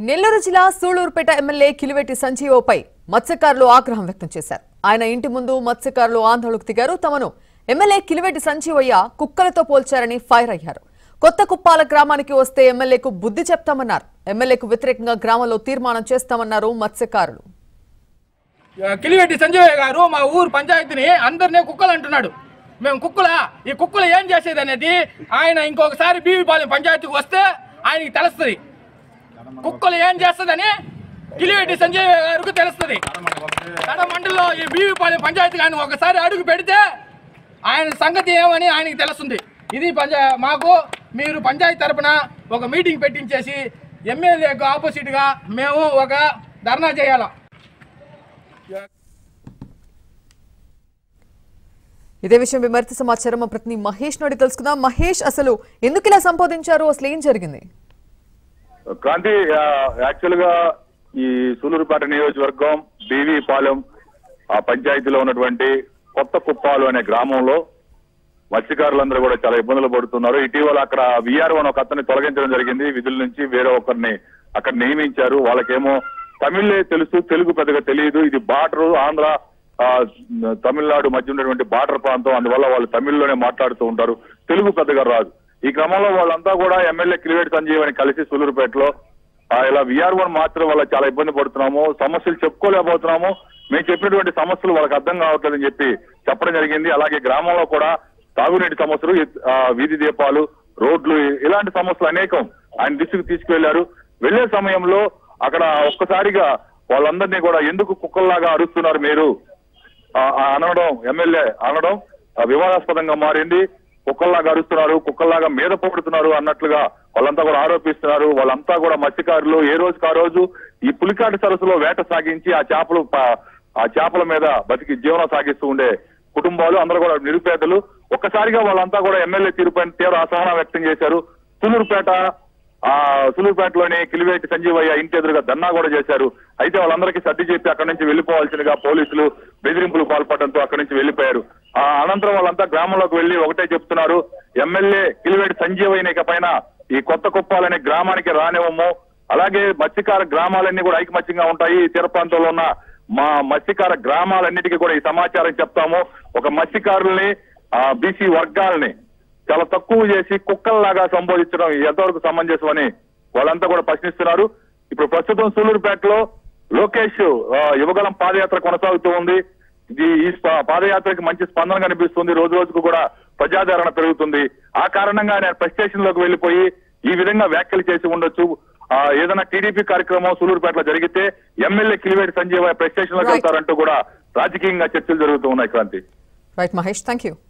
నెల్లూరు జిల్లా సూళ్లూరుపేట ఎమ్మెల్యే కిలివెట్టి సంజీవోపై మత్స్యకారులు ఆగ్రహం వ్యక్తం చేశారు ఆయన ఇంటి ముందు మత్స్యకారులు ఆందోళనకు దిగారు తమను ఎమ్మెల్యే కిలివెట్టి సంజీవయ్య కుక్కలతో పోల్చారని ఫైర్ అయ్యారు కొత్త కుప్పాల గ్రామానికి వస్తే ఎమ్మెల్యేకు బుద్ధి చెప్తామన్నారు ఎమ్మెల్యేకు వ్యతిరేకంగా గ్రామంలో తీర్మానం చేస్తామన్నారు మత్స్యకారులు కిలివెట్టి సంజయ్ గారు మా ఊరు పంచాయతీని అందరినీ కుక్కలు అంటున్నాడు మేము కుక్కలా ఈ కుక్కలు ఏం చేసేది అనేది ఆయన ఇంకొకసారి బీవీపాలెం పంచాయతీకి వస్తే ఆయనకి తెలుస్తుంది కుక్కలు ఏం చేస్తుందని కిలివెట్టి సంజయ్ గారికి తెలుస్తుంది తడ మండలిలో ఈ బీవీపాలెం పంచాయతీ కానీ ఒకసారి అడుగు పెడితే ఆయన సంగతి ఏమని ఆయనకి తెలుస్తుంది ఇది పంచా మాకు మీరు పంచాయతీ తరపున ఒక మీటింగ్ పెట్టించేసి ఎమ్మెల్యేకు ఆపోజిట్గా మేము ఒక ధర్నా చేయాలా ఇదే విషయంపై మరింత సమాచారం మా ప్రతినిధి మహేష్ నోడి తెలుసుకుందాం మహేష్ అసలు ఎందుకు ఇలా సంబోధించారు అసలు ఏం జరిగింది క్రాంతి ఆ, యాక్చువల్ గా ఈ సూలూరుపేట నియోజకవర్గం బీవీ పాలెం ఆ పంచాయతీలో ఉన్నటువంటి కొత్త కుప్పాలు అనే గ్రామంలో మత్స్యకారులందరూ కూడా చాలా ఇబ్బందులు పడుతున్నారు ఇటీవల అక్కడ విఆర్ వన్ ఒక అతన్ని తొలగించడం జరిగింది విధుల నుంచి వేరే ఒకరిని అక్కడ నియమించారు వాళ్ళకేమో తమిళే తెలుసు తెలుగు పెద్దగా తెలియదు ఇది బార్డర్ ఆంధ్ర ఆ, తమిళనాడు మధ్య ఉన్నటువంటి బార్డర్ ప్రాంతం అందువల్ల వాళ్ళు తమిళ్లోనే మాట్లాడుతూ ఉంటారు తెలుగు పెద్దగా రాదు ఈ క్రమంలో వాళ్ళంతా కూడా ఎమ్మెల్యే కిలివేటి సంజీవని కలిసి సూలూరుపేటలో ఆ, ఇలా విఆర్ వన్ మార్చడం వల్ల చాలా ఇబ్బంది పడుతున్నాము సమస్యలు చెప్పుకోలేకపోతున్నాము మేము చెప్పినటువంటి సమస్యలు వాళ్ళకి అర్థం కావట్లేదని చెప్పి చెప్పడం జరిగింది అలాగే గ్రామంలో కూడా తాగునీటి సమస్యలు ఎత్- ఆ, వీధి దీపాలు రోడ్లు ఇలాంటి సమస్యలు అనేకం ఆయన దృష్టికి తీసుకువెళ్లారు వెళ్లే సమయంలో అక్కడ ఒక్కసారిగా వాళ్ళందరినీ కూడా ఎందుకు కుక్కల్లాగా అరుస్తున్నారు మీరు ఆ, ఆ అనడం ఎమ్మెల్యే అనడం ఆ, వివాదాస్పదంగా మారింది కుక్కల్లాగా అరుస్తున్నారు కుక్కల్లాగా మీద పడుతున్నారు అన్నట్లుగా వాళ్ళంతా కూడా ఆరోపిస్తున్నారు వాళ్ళంతా కూడా మత్స్యకారులు ఏ రోజుకి ఆ రోజు ఈ పులికాటి సరస్సులో వేట సాగించి ఆ చేపలు ప- ఆ చేపల మీద బతికి జీవనం సాగిస్తూ ఉండే కుటుంబాలు అందరూ కూడా నిరుపేదలు ఒక్కసారిగా వాళ్ళంతా కూడా ఎమ్మెల్యే తీరుపైన తీవ్ర అసహనం వ్యక్తం చేశారు సులూరుపేట ఆ సులూరుపేటలోని కిలివేటి సంజీవయ్య ఇంటి ఎదురుగా ధర్నా కూడా చేశారు అయితే వాళ్ళందరికీ సర్ది చెప్పి అక్కడి నుంచి వెళ్లిపోవాల్సిందిగా పోలీసులు బెదిరింపులు పాల్పడడంతో అక్కడి నుంచి వెళ్లిపోయారు ఆ అనంతరం వాళ్ళంతా గ్రామంలోకి వెళ్లి ఒకటే చెప్తున్నారు ఎమ్మెల్యే కిలివేటి సంజీవయ్యని ఇక పైన ఈ కొత్త కుప్పాలనే గ్రామానికి రానివ్వము అలాగే మత్స్యకార గ్రామాలన్నీ కూడా ఐకమత్యంగా ఉంటాయి ఈ తీర ప్రాంతంలో ఉన్న మా మత్స్యకార గ్రామాలన్నిటికీ కూడా ఈ సమాచారం చెప్తాము ఒక మత్స్యకారుల్ని ఆ బీసీ వర్గాల్ని చాలా తక్కువ చేసి కుక్కల్లాగా సంబోధించడం ఎంతవరకు సమంజసమని వాళ్ళంతా కూడా ప్రశ్నిస్తున్నారు ఇప్పుడు ప్రస్తుతం సూలూరుపేటలో లోకేష్ ఆ, యువగలం పాదయాత్ర కొనసాగుతూ ఉంది ఇది ఈ స్ప- పాదయాత్రకి మంచి స్పందన కనిపిస్తుంది రోజు రోజుకు కూడా ప్రజాదరణ పెరుగుతుంది ఆ కారణంగా ఆయన ప్రెస్ స్టేషన్ లోకి వెళ్లిపోయి ఈ విధంగా వ్యాఖ్యలు చేసి ఉండొచ్చు ఆ, ఏదైనా టీడీపీ కార్యక్రమం సూలూరుపేటలో జరిగితే MLA Kiliveti Sanjeeva press station లోకి Right. వెళ్తారంటూ కూడా రాజకీయంగా చర్చలు జరుగుతూ ఉన్నాయి Kranti right Mahesh thank you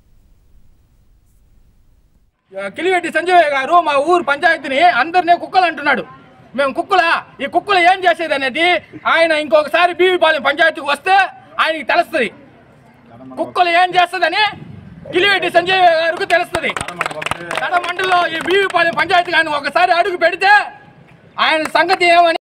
Kilivetti Sanjay garu మా ఊరు పంచాయతీని అందరినీ కుక్కలు అంటున్నాడు మేము కుక్కలా ఈ కుక్కలు ఏం చేసేది అనేది ఆయన ఇంకొకసారి బీవీపాలెం పంచాయతీకి వస్తే ఆయనకి తెలుస్తుంది కుక్కలు ఏం చేస్తుందని కిలివెట్టి సంజయ్ గారికి తెలుస్తుంది తడ మండలిలో ఈ బీవీపాలెం పంచాయతీ కానీ ఒకసారి అడుగు పెడితే ఆయన సంగతి ఏమని